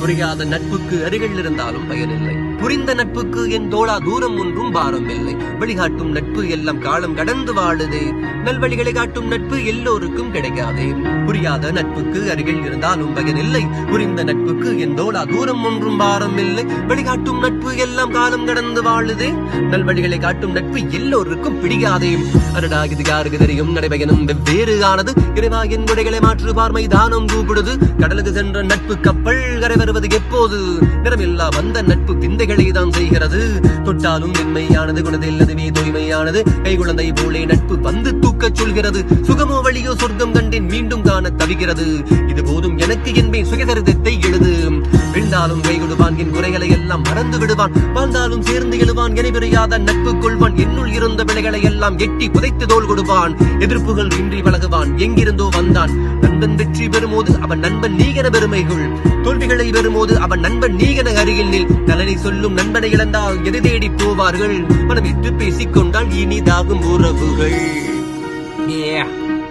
புரியாத நட்புக்கு அருகில் இருந்தாலும் பயனில்லை புரிந்த நட்புக்கு என் தோளா தூரம் ஒன்றும் பாரம் இல்லை வழிகாட்டும் நட்பு எல்லாம் காலம் கடந்து வாழுதே நல்வழிகளை காட்டும் நட்பு எல்லோருக்கும் கிடைக்காதே புரியாத நட்புக்கு அருகில் இருந்தாலும் பயனில்லை புரிந்த நட்புக்கு என் தோளா தூரம் ஒன்றும் பாரம் இல்லை வழிகாட்டும் நட்பு எல்லாம் காலம் கடந்து வாழுதே நல்வழிகளை காட்டும் நட்பு எல்லோருக்கும் பிடிக்காதே அடடா இது யாருக்கு தெரியும் நடைபயனும் வெவ்வேறு ஆனது இறைவா என் குடைகளை மாற்று பார்மை தானம் கூப்பிடுது கடலுக்கு சென்ற நட்பு கப்பல் கரை வருவது எப்போது நிறமில்லா வந்த நட்பு விந்தைகளை தான் செய்கிறது தொட்டாலும் மென்மையானது குணத்தில் அதுவே தூய்மையானது கை குழந்தை போலே நட்பு வந்து தூக்கச் சொல்கிறது சுகமோ வழியோ சொர்க்கம் கண்டேன் மீண்டும் காண தவிக்கிறது இது போதும் எனக்கு என்பேன் சுயசரிதத்தை எழுது விழுந்தாலும் கை கொடுப்பான் என் குறைகளை எல்லாம் மறந்து விடுவான் வாழ்ந்தாலும் சேர்ந்து எழுவான் என பிரியாத நட்பு கொள்வான் என்னுள் இருந்த விலைகளை எல்லாம் எட்டி புதைத்து தோல் கொடுப்பான் எதிர்ப்புகள் இன்றி பழகுவான் எங்கிருந்தோ வந்தான் நண்பன் வெற்றி பெறும்போது அவன் நண்பன் நீகன பெருமைகள் தோல்விகளை பெறும்போது அவன் நண்பன் நீகன அருகில் நில் நலனை சொல்லும் நண்பனை இழந்தால் எது தேடி போவார்கள் மனமிட்டு பேசிக் கொண்டால் இனிதாகும் உறவுகள் Yeah.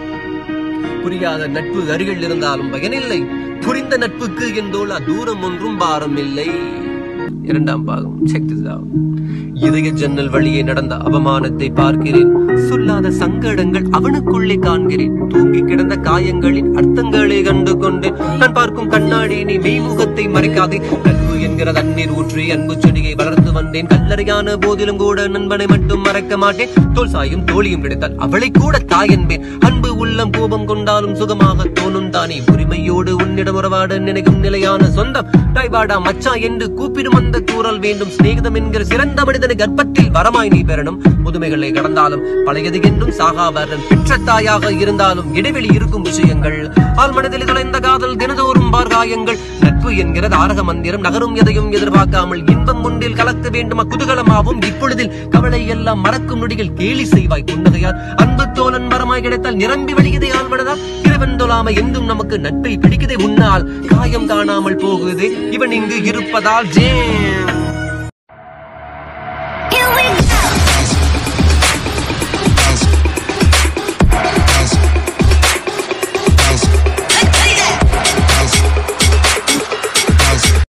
புரியாத நட்பு அருகில் இருந்தாலும் பயனில்லை புரிந்த நட்புக்கு எந்தோளா தூரம் ஒன்றும் பாரம் இல்லை இரண்டாம் பாகம் check this out. இதய ஜன்னல் வழியே நடந்த அவமானத்தை பார்க்கிறேன் சொல்லாத சங்கடங்கள் அவனுக்குள்ளே காண்கிறேன் தூங்கி கிடந்த காயங்களின் அர்த்தங்களை கண்டு கொண்டேன் நான் பார்க்கும் கண்ணாடி நீ மெய்முகத்தை மறைக்காதே நட்பு என்கிற தண்ணீர் ஊற்றி அன்பு செடியை வளர்த்து வந்தேன் கல்லறையான போதிலும் கூட நண்பனை மட்டும் மறக்க மாட்டேன் தோல் சாயும் தோழியும் கிடைத்தால் அவளை கூட தாய் என்பேன் அன்பு உள்ளம் கோபம் கொண்டாலும் சுகமாக தோணும் தானே உரிமையோடு உன்னிடம் உறவாட நினைக்கும் நிலையான சொந்தம் டாய்பாடா மச்சா என்று கூப்பிடும் அந்த கூறல் வேண்டும் சிநேகிதம் என்கிற சிறந்த மனிதனை கர்ப்பத்தில் வரமாய் நீ பெறணும் முதுமைகளை கடந்தாலும் பழையது என்றும் சாகாவரன் பெற்ற தாயாக இருந்தாலும் இடைவெளி இருக்கும் விஷயங்கள் ஆள் மனதில் தொலைந்த காதல் தினதோறும் பார்காயங்கள் நட்பு என்கிற தாரக மந்திரம் நகரும் எதையும் எதிர்பார்க்காமல் இன்பம் ஒன்றில் கலக்க வேண்டுமா குதூகலமாவும் இப்பொழுதில் கவலை எல்லாம் மறக்கும் நொடியில் கேலி செய்வாய் புன்னகையால் அன்பு தோழன் மரமாய் கிடைத்தால் நிரம்பி வழியதே ஆழ்மனதா இறைவன் தொழாம எங்கும் நமக்கு நட்பை பிடிக்கதே உன்னால் காயம் காணாமல் போகுது இவன் இங்கு இருப்பதால் ஜே